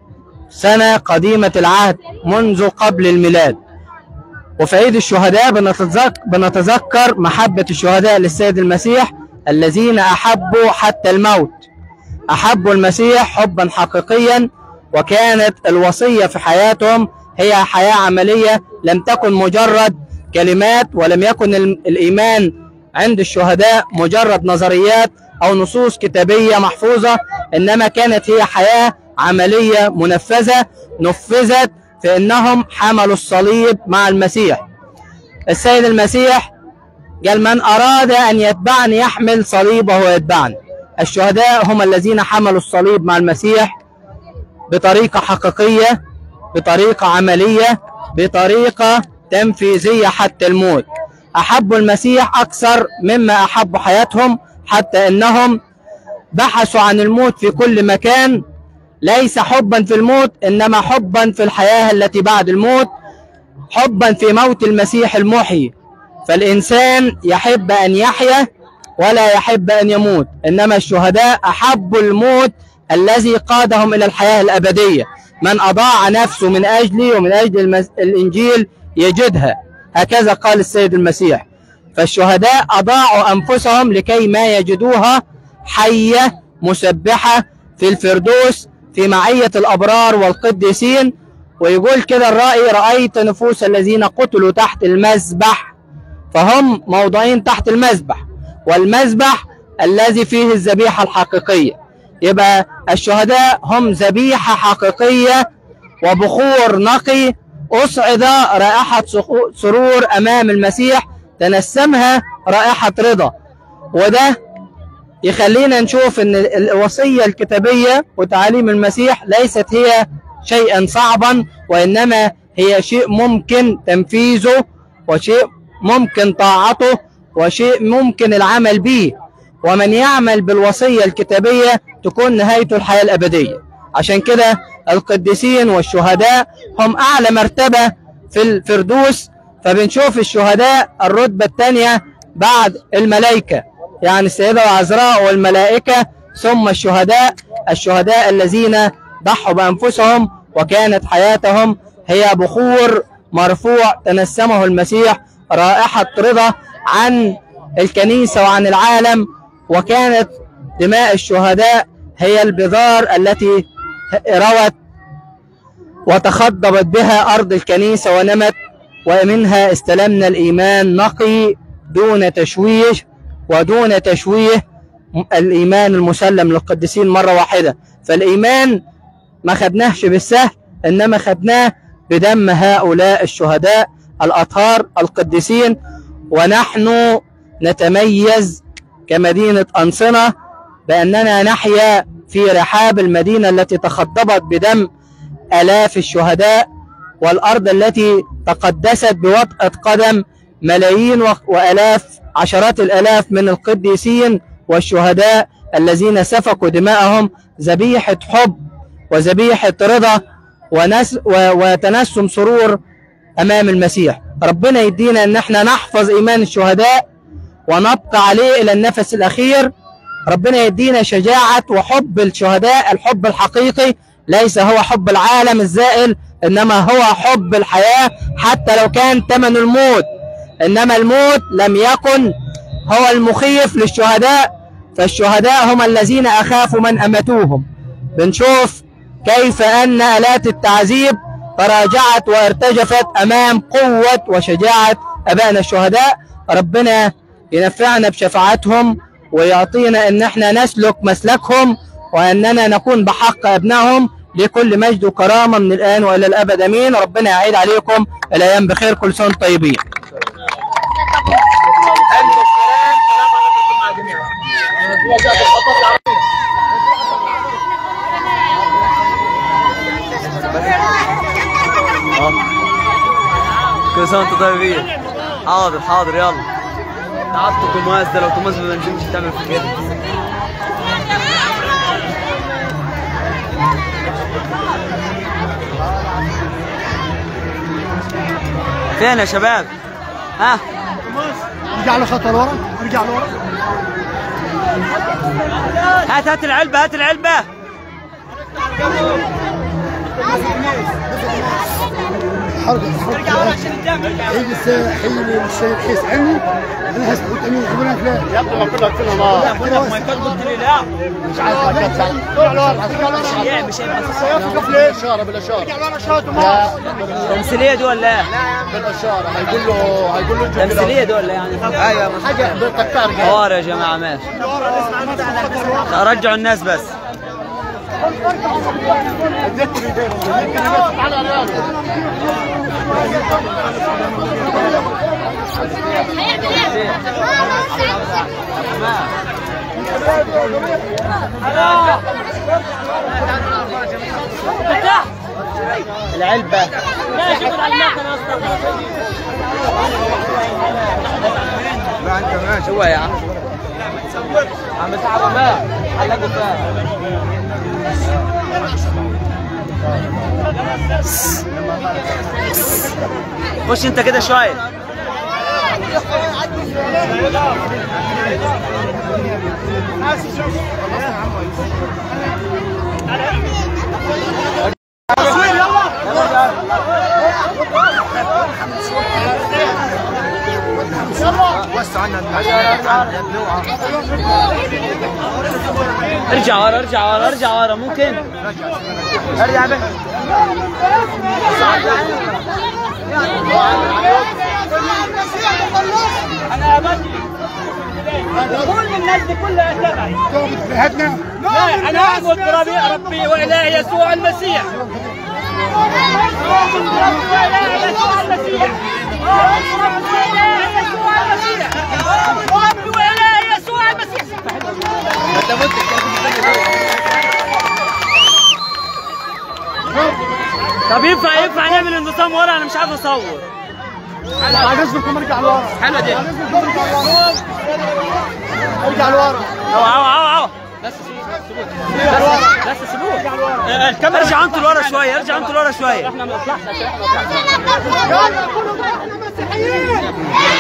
سنة قديمة العهد منذ قبل الميلاد وفي عيد الشهداء بنتذكر, بنتذكر محبة الشهداء للسيد المسيح الذين أحبوا حتى الموت أحبوا المسيح حبا حقيقيا وكانت الوصية في حياتهم هي حياة عملية لم تكن مجرد كلمات ولم يكن ال- الإيمان عند الشهداء مجرد نظريات أو نصوص كتابية محفوظة إنما كانت هي حياة عملية منفذة نفذت في أنهم حملوا الصليب مع المسيح السيد المسيح قال من أراد أن يتبعني يحمل صليبه ويتبعني الشهداء هم الذين حملوا الصليب مع المسيح بطريقة حقيقية بطريقة عملية بطريقة تنفيذية حتى الموت أحبوا المسيح أكثر مما أحبوا حياتهم حتى أنهم بحثوا عن الموت في كل مكان ليس حبا في الموت إنما حبا في الحياة التي بعد الموت حبا في موت المسيح المحيي فالإنسان يحب أن يحيا ولا يحب أن يموت إنما الشهداء أحبوا الموت الذي قادهم إلى الحياة الأبدية من أضاع نفسه من أجلي ومن أجل المس... الإنجيل يجدها هكذا قال السيد المسيح فالشهداء أضاعوا أنفسهم لكي ما يجدوها حية مسبحة في الفردوس في معية الأبرار والقديسين ويقول كده الرأي رأيت نفوس الذين قتلوا تحت المذبح فهم موضعين تحت المذبح والمذبح الذي فيه الذبيحة الحقيقية يبقى الشهداء هم ذبيحة حقيقية وبخور نقي أصعد رائحة سخو- سرور أمام المسيح تنسمها رائحة رضا وده يخلينا نشوف ان الوصية الكتابية وتعاليم المسيح ليست هي شيئا صعبا وانما هي شيء ممكن تنفيذه وشيء ممكن طاعته وشيء ممكن العمل به ومن يعمل بالوصية الكتابية تكون نهايته الحياة الأبدية عشان كده القديسين والشهداء هم أعلى مرتبة في الفردوس فبنشوف الشهداء الرتبة الثانية بعد الملائكة يعني السيدة العذراء والملائكة ثم الشهداء الشهداء الذين ضحوا بأنفسهم وكانت حياتهم هي بخور مرفوع تنسمه المسيح رائحة رضا عن الكنيسة وعن العالم وكانت دماء الشهداء هي البذار التي روت وتخضبت بها أرض الكنيسة ونمت ومنها استلمنا الإيمان نقي دون تشويش ودون تشويه الإيمان المسلم للقديسين مرة واحدة فالإيمان ما خدناهش بالسهل إنما خدناه بدم هؤلاء الشهداء الأطهار القديسين ونحن نتميز كمدينة أنصنة بأننا نحيا في رحاب المدينة التي تخضبت بدم آلاف الشهداء والأرض التي تقدست بوطأة قدم ملايين و- وآلاف عشرات الآلاف من القديسين والشهداء الذين سفكوا دماءهم ذبيحة حب وذبيحة رضا ونس و- وتنسم سرور أمام المسيح ربنا يدينا أن احنا نحفظ إيمان الشهداء ونبقى عليه إلى النفس الأخير ربنا يدينا شجاعة وحب الشهداء الحب الحقيقي ليس هو حب العالم الزائل إنما هو حب الحياة حتى لو كان ثمن الموت إنما الموت لم يكن هو المخيف للشهداء فالشهداء هم الذين أخافوا من أمتوهم بنشوف كيف أن آلات التعذيب تراجعت وارتجفت أمام قوة وشجاعة أبائنا الشهداء ربنا ينفعنا بشفاعتهم ويعطينا ان احنا نسلك مسلكهم واننا نكون بحق ابنائهم لكل مجد وكرامه من الان والى الابد امين ربنا يعيد عليكم الايام بخير كل سنه وانتم طيبين السلام سلام عليكم مع جميعا كل سنه وانتم طيبين حاضر حاضر يلا تعبت توماس ده لو توماس ما بنزلش تعمل في كده فين يا شباب؟ ها؟ ارجع له خطوه لورا ارجع لورا هات هات العلبة هات العلبة حرقه حرقه هيجي الساعه حين الشيء الحيس عني انا هسكت امين قبل فلان يا ابني ما كلك كلها نار ما قلت لي لا مش عايز مش وقف ليه؟ اشاره بالاشاره ارجع لورا شاطر تمثيلية دي ولا ايه؟ بالاشاره هيقول له هيقول له انت تمثيلية دي ولا يعني؟ ايوه حاجه بالطكار حوار يا جماعة ماشي رجعوا الناس بس العلبة ما انت ماشي هو يا عم عم تعب ما حلقوا فيها خش انت كده شويه ارجع ورا ارجع ورا ارجع ورا ممكن ارجع بس انا بدي كل الناس دي كلها تبعي هاتنا لا انا اعبد ربي ربي والهي يسوع المسيح والهي يسوع المسيح ربي والهي يسوع المسيح طب ينفع ينفع نعمل النظام ورا انا مش عارف اصور بعد اذنكم ارجع لورا حلوه دي بعد اذنكم ارجع لورا ارجع لورا اهو اهو اهو اهو بس بس سيبوه آه، الكاميرا ارجع انتوا لورا شويه ارجع انتوا لورا شويه احنا ما طلعنا يلا كلوا بقى احنا مسيحيين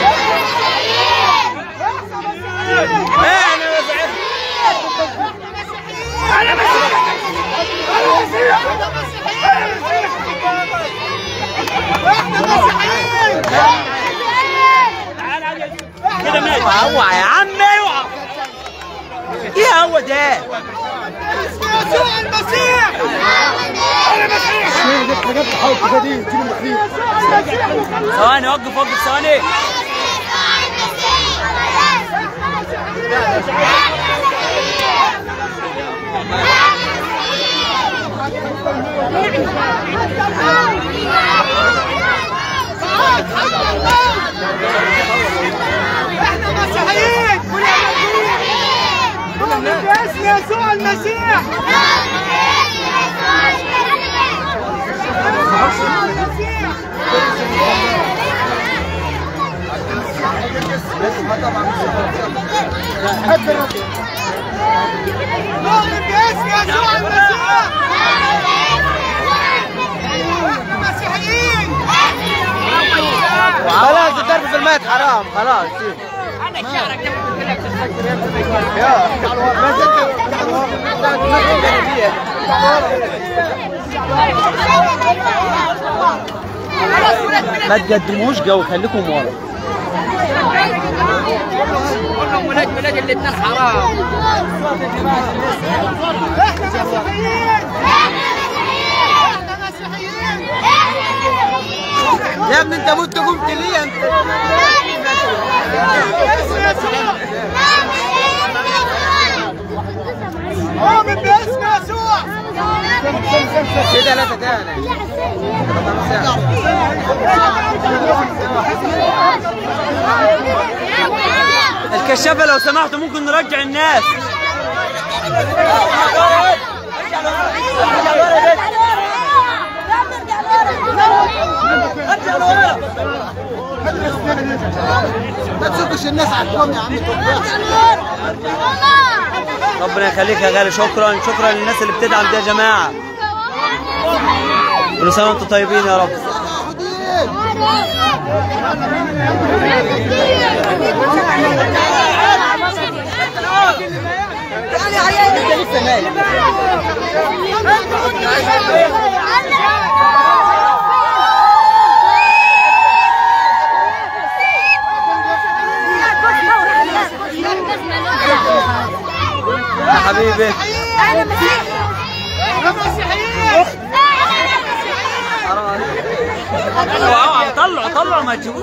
انا كده ماشي اوعى يا عم اوعى ايه هو ده يسوع المسيح انا مسيح حاجات تحاول تجدي تجيب المخيط ثواني وقف وقف ثواني احنا مسيحيين باسم يسوع المسيح نؤمن باسم يسوع المسيح احنا مسيحيين خلاص الضرب في الميت حرام خلاص ما تقدموش جو خليكم ورا احنا مسيحيين احنا مسيحيين يا ابني انت مت قمت ليه انت باسم يسوع نؤمن باسم يسوع في ثلاثة تاني الكشافة لو سمحتوا ممكن نرجع الناس ما تسوقش الناس عندكم يا عم ربنا يخليك يا غالي شكرا شكرا للناس اللي بتدعم دي يا جماعه كل سنه وانتم طيبين يا رب يا حبيبي طلعوا طلعوا طلعوا ما تجيبوش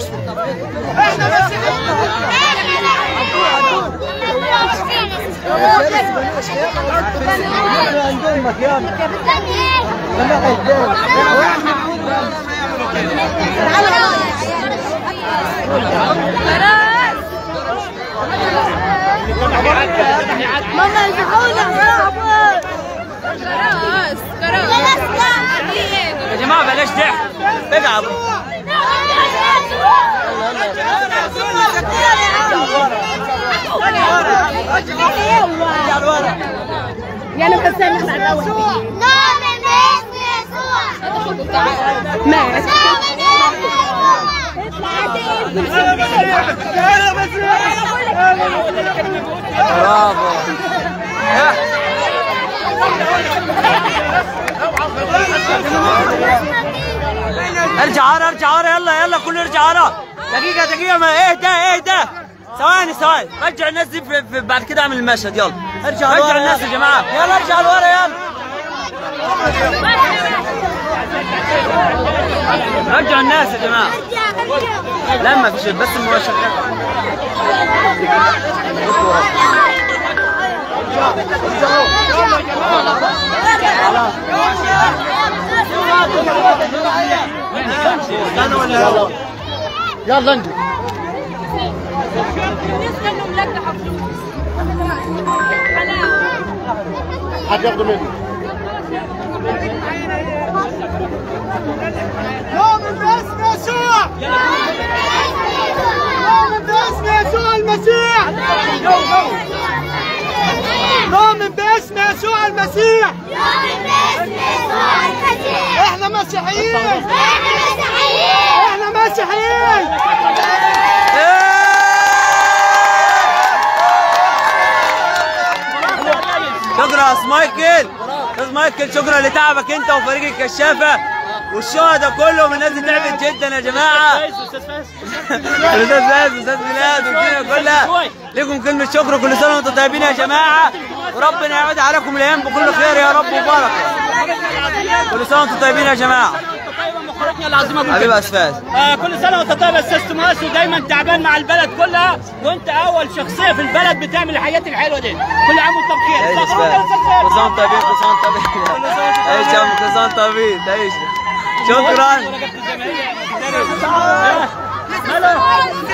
ماما الحقونا خلاص خلاص يا جماعه بلاش ضحك ارجع يعني بس انا ماشي برافو ارجع ورا ارجع ورا يلا يلا كله ارجع ورا دقيقة دقيقة ما اهدى اهدى ثواني ثواني رجع الناس دي في في بعد كده اعمل المشهد يلا ارجع رجع الناس يا جماعة يلا ارجع لورا يلا رجعوا الناس يا جماعة لا ما فيش بس الموضوع شغال يلا انجز حد ياخده مني نؤمن باسم يسوع نؤمن باسم يسوع المسيح نؤمن باسم يسوع المسيح احنا مسيحيين احنا مسيحيين شكرا يا أستاذ مايكل استاذ مايكل شكرا لتعبك انت وفريق الكشافه والشهداء كلهم الناس دي تعبت جدا يا جماعه الاستاذ فايز واستاذ بلاد والدنيا كلها لكم كلمه شكر كل سنه وانتم طيبين يا جماعه وربنا يعود عليكم الايام بكل خير يا رب وبركه كل سنه وانتم طيبين يا جماعه مخرجنا العظيم ابو حبيب كده. اسفاس آه كل سنه وانت طيب يا استاذ توماس ودايما تعبان مع البلد كلها وانت اول شخصيه في البلد بتعمل الحاجات الحلوه دي كل عام وانت بخير تعيش استغفر الله اسفاس يا أستاذ كل سنه وانتم طيبين كل سنه وانتم طيبين تعيش يا عم كل سنه وانتم طيبين تعيش شكرا ماله